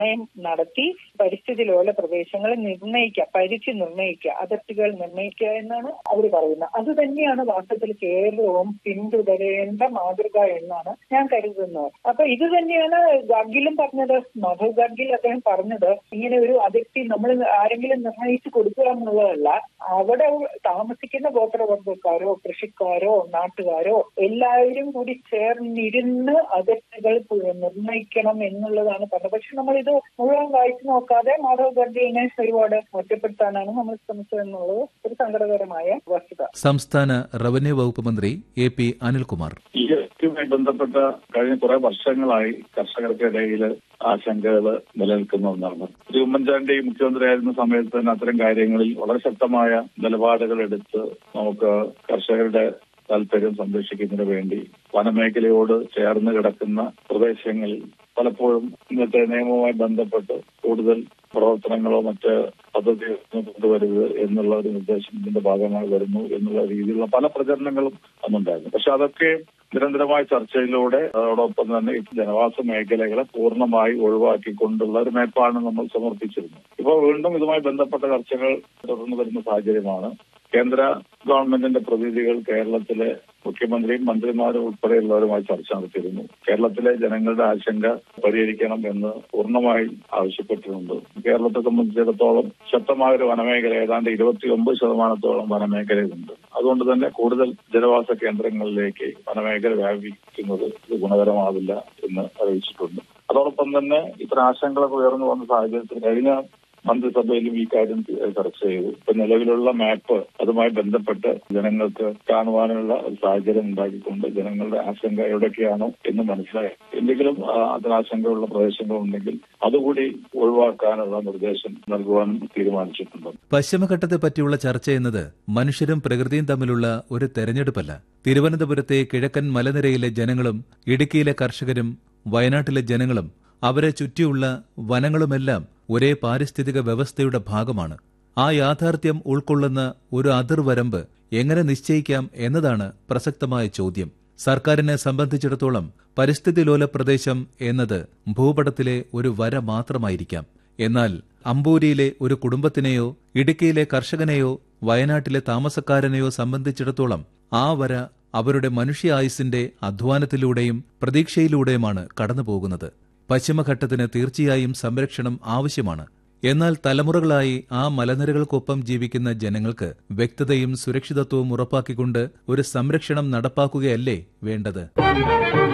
നിർണയം നടത്തി പരിസ്ഥിതി ലോല പ്രദേശങ്ങൾ നിർണ്ണയിക്കുക പരിധി നിർണ്ണയിക്കുക അതിർത്തികൾ നിർണ്ണയിക്കുക എന്നാണ് അവർ പറയുന്നത് അത് തന്നെയാണ് വാസ്തവത്തിൽ കേരളവും പിന്തുടരേണ്ട മാതൃക എന്നാണ് ഞാൻ കരുതുന്നത് അപ്പൊ ഇത് തന്നെയാണ് ഗാർഗിലും പറഞ്ഞത് മാധവ് ഗാർഗിൽ അദ്ദേഹം പറഞ്ഞത് ഇങ്ങനെ ഒരു അതിർത്തി നമ്മൾ ആരെങ്കിലും നിർണ്ണയിച്ചു കൊടുക്കുക എന്നുള്ളതല്ല അവിടെ താമസിക്കുന്ന ഗോത്രവർഗക്കാരോ കൃഷിക്കാരോ നാട്ടുകാരോ എല്ലാവരും കൂടി ചേർന്നിരുന്ന് അതിർത്തികൾ നിർണ്ണയിക്കണം എന്നുള്ളതാണ് പറഞ്ഞത് പക്ഷെ നമ്മൾ ഇത് മുഴുവൻ വായിച്ചു നോക്കാതെ മാധവ് ഗാർഗിനെ ഒരുപാട് ഒറ്റപ്പെടുത്താനാണ് നമ്മൾ ശ്രമിച്ചത് എന്നുള്ളത് ഒരു സങ്കടകരമായ വസ്തുത സംസ്ഥാന റവന്യൂ വകുപ്പ് മന്ത്രി എ പി അനിൽകുമാർ ഈ ഇതുമായി ബന്ധപ്പെട്ട കഴിഞ്ഞ കുറെ വർഷങ്ങളായി കർഷകർക്കിടയിൽ ആശങ്കകൾ നിലനിൽക്കുന്ന ഒന്നാണ് ശ്രീ ഉമ്മൻചാണ്ടി മുഖ്യമന്ത്രിയായിരുന്ന സമയത്ത് തന്നെ അത്തരം കാര്യങ്ങളിൽ വളരെ ശക്തമായ നിലപാടുകൾ എടുത്ത് നമുക്ക് കർഷകരുടെ താല്പര്യം സംരക്ഷിക്കുന്നതിന് വേണ്ടി വനമേഖലയോട് ചേർന്ന് കിടക്കുന്ന പ്രദേശങ്ങളിൽ പലപ്പോഴും ഇന്നത്തെ നിയമവുമായി ബന്ധപ്പെട്ട് കൂടുതൽ പ്രവർത്തനങ്ങളോ മറ്റ് പദ്ധതിയോ കൊണ്ടുവരരുത് എന്നുള്ള ഒരു നിർദ്ദേശം ഇതിന്റെ ഭാഗമായി വരുന്നു എന്നുള്ള രീതിയിലുള്ള പല പ്രചരണങ്ങളും അന്നുണ്ടായിരുന്നു പക്ഷെ അതൊക്കെ നിരന്തരമായ ചർച്ചയിലൂടെ അതോടൊപ്പം തന്നെ ഈ ജനവാസ മേഖലകളെ പൂർണ്ണമായി ഒഴിവാക്കിക്കൊണ്ടുള്ള ഒരു മേപ്പാണ് നമ്മൾ സമർപ്പിച്ചിരുന്നത് ഇപ്പോൾ വീണ്ടും ഇതുമായി ബന്ധപ്പെട്ട ചർച്ചകൾ തുടർന്ന് വരുന്ന സാഹചര്യമാണ് കേന്ദ്ര ഗവൺമെന്റിന്റെ പ്രതിനിധികൾ കേരളത്തിലെ മുഖ്യമന്ത്രിയും മന്ത്രിമാരും ഉൾപ്പെടെയുള്ളവരുമായി ചർച്ച നടത്തിയിരുന്നു കേരളത്തിലെ ജനങ്ങളുടെ ആശങ്ക പരിഹരിക്കണം എന്ന് പൂർണ്ണമായി ആവശ്യപ്പെട്ടിട്ടുണ്ട് കേരളത്തെ സംബന്ധിച്ചിടത്തോളം ശക്തമായ ഒരു വനമേഖല ഏതാണ്ട് ഇരുപത്തിയൊമ്പത് ശതമാനത്തോളം വനമേഖലയുണ്ട് അതുകൊണ്ട് തന്നെ കൂടുതൽ ജനവാസ കേന്ദ്രങ്ങളിലേക്ക് വനമേഖല വ്യാപിക്കുന്നത് ഇത് ഗുണകരമാവില്ല എന്ന് അറിയിച്ചിട്ടുണ്ട് അതോടൊപ്പം തന്നെ ഇത്തരം ആശങ്കകളൊക്കെ ഉയർന്നു വന്ന സാഹചര്യത്തിൽ കഴിഞ്ഞ മന്ത്രിസഭയിലും ഈ കാര്യം ചർച്ച ചെയ്തു ഇപ്പൊ നിലവിലുള്ള മാപ്പ് അതുമായി ബന്ധപ്പെട്ട് ജനങ്ങൾക്ക് കാണുവാനുള്ള ഒരു സാഹചര്യം ഉണ്ടാക്കിക്കൊണ്ട് ജനങ്ങളുടെ ആശങ്ക എവിടെയൊക്കെയാണോ എന്ന് മനസ്സിലായി എന്തെങ്കിലും അതിന് ആശങ്കയുള്ള പ്രദേശങ്ങളുണ്ടെങ്കിൽ അതുകൂടി ഒഴിവാക്കാനുള്ള നിർദ്ദേശം നൽകുവാൻ തീരുമാനിച്ചിട്ടുണ്ട് പശ്ചിമഘട്ടത്തെ പറ്റിയുള്ള ചർച്ച എന്നത് മനുഷ്യരും പ്രകൃതിയും തമ്മിലുള്ള ഒരു തെരഞ്ഞെടുപ്പല്ല തിരുവനന്തപുരത്തെ കിഴക്കൻ മലനിരയിലെ ജനങ്ങളും ഇടുക്കിയിലെ കർഷകരും വയനാട്ടിലെ ജനങ്ങളും അവരെ ചുറ്റിയുള്ള വനങ്ങളുമെല്ലാം ഒരേ പാരിസ്ഥിതിക വ്യവസ്ഥയുടെ ഭാഗമാണ് ആ യാഥാർത്ഥ്യം ഉൾക്കൊള്ളുന്ന ഒരു അതിർവരമ്പ് എങ്ങനെ നിശ്ചയിക്കാം എന്നതാണ് പ്രസക്തമായ ചോദ്യം സർക്കാരിനെ സംബന്ധിച്ചിടത്തോളം പരിസ്ഥിതി ലോല പ്രദേശം എന്നത് ഭൂപടത്തിലെ ഒരു വര മാത്രമായിരിക്കാം എന്നാൽ അമ്പൂരിയിലെ ഒരു കുടുംബത്തിനെയോ ഇടുക്കിയിലെ കർഷകനെയോ വയനാട്ടിലെ താമസക്കാരനെയോ സംബന്ധിച്ചിടത്തോളം ആ വര അവരുടെ മനുഷ്യായുസിന്റെ അധ്വാനത്തിലൂടെയും പ്രതീക്ഷയിലൂടെയുമാണ് കടന്നുപോകുന്നത് പശ്ചിമഘട്ടത്തിന് തീർച്ചയായും സംരക്ഷണം ആവശ്യമാണ് എന്നാൽ തലമുറകളായി ആ മലനിരകൾക്കൊപ്പം ജീവിക്കുന്ന ജനങ്ങൾക്ക് വ്യക്തതയും സുരക്ഷിതത്വവും ഉറപ്പാക്കിക്കൊണ്ട് ഒരു സംരക്ഷണം നടപ്പാക്കുകയല്ലേ വേണ്ടത്